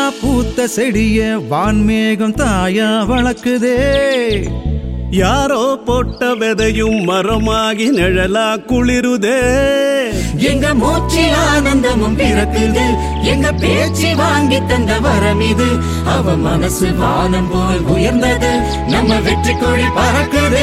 பூத்த செடிய வான்மேகம் தாயா வளர்க்குதே யாரோ போட்ட விதையும் மரமாகி நிழலா குளிருதே எங்க மூச்சு ஆனந்தமும் பிறக்குது எங்க பேச்சு வாங்கி தந்த வரம் இது அவ மனசு வானம் போல் உயர்ந்தது நம்ம வெற்றி கொடி பறக்குதே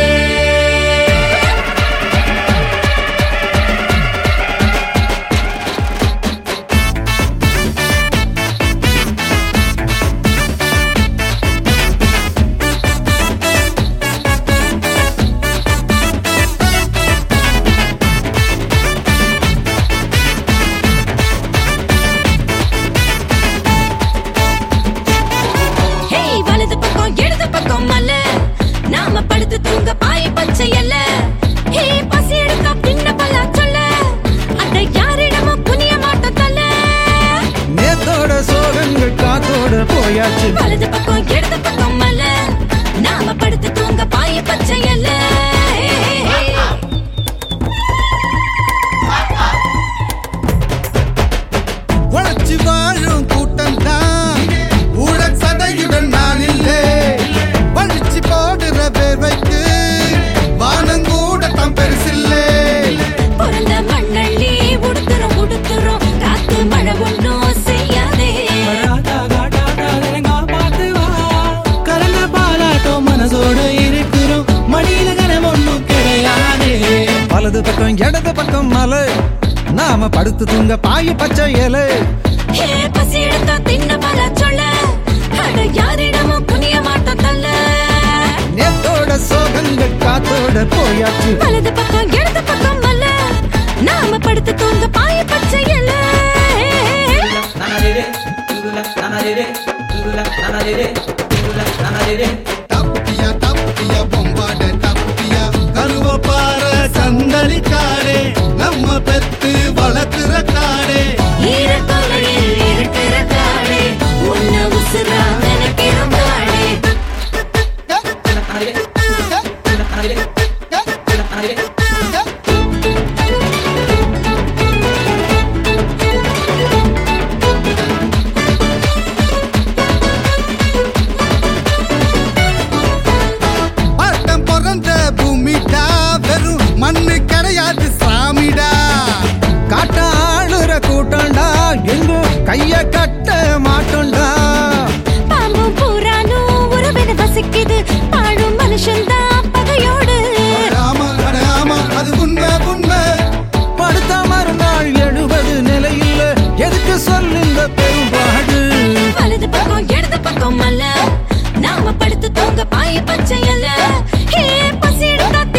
ஹே வலது பக்கம் இடது பக்கம் அல்ல நாம படுத்து தூங்க பாய பச்சை அல்ல ஹே பசி எடுக்க பின்ன பல்லா சொல்ல அத யாரிடமும் புனிய மாட்டோம் தல்ல நேத்தோட சோகங்கள் காத்தோட போயாச்சு வலது பக்கம் இடது பக்கம் அல்ல நாம படுத்து தூங்க பாய பச்சை அல்ல உழைச்சு வாழும் கூட்டம் தான் ஊழல் சதையுடன் நான் இல்லை வழிச்சு போடுற வேர்வைக்கு வானங்கூட தம் பெருசில்லை பிறந்த மண்ணள்ளி உடுத்துறோம் உடுத்துறோம் காத்து மழை ஒன்றும் செய்யாதே கலந்த பாலாட்டம் மனசோட இருக்கிறோம் மடியில கனம் ஒண்ணும் கிடையாதே வலது பக்கம் இடது பக்கம் மலை நாம படுத்து தூங்க பாய பச்சை இலை ஹே பசி எடுத்தா தின்ன பல சொல்ல அட யாரிடமும் புனிய மாட்டோம் தல்ல நேத்தோட சோகங்கள் காத்தோட போயாச்சு வலது பக்கம் இடது பக்கம் அல்ல நாம படுத்து தூங்க பாய பச்சை இல்ல தப்பியா தப்பியா பொம்பாட தப்பியா கருவப்பாற சந்தலி காடே நம்ம பெத்து வளர்க்கிற காடே ஈரத்தொலையில் இருக்கிற காடே உன்ன உசுரா நினைக்கிறோம் காடே பட்டம் பிறந்த பூமிடா வெறும் மண்ணு கிடையாது சாமிடா காட்ட ஆளுற கூட்டம்டா எங்கும் கைய கட்ட மாட்டோம்டா பாம்பும் பூரானும் உறவின வசிக்குது பாழும் மனுஷன்தான் பகையோடு ஆமா அட ஆமா அது உண்மை உண்மை படுத்த மறுநாள் எழுபது நிலையில் எதுக்கு சொல்லுங்க பெரும்பாடு வலது பக்கம் இடது பக்கம் அல்ல நாம படுத்து தூங்க பாய பச்சை அல்ல ஹே பசி எடுத்தா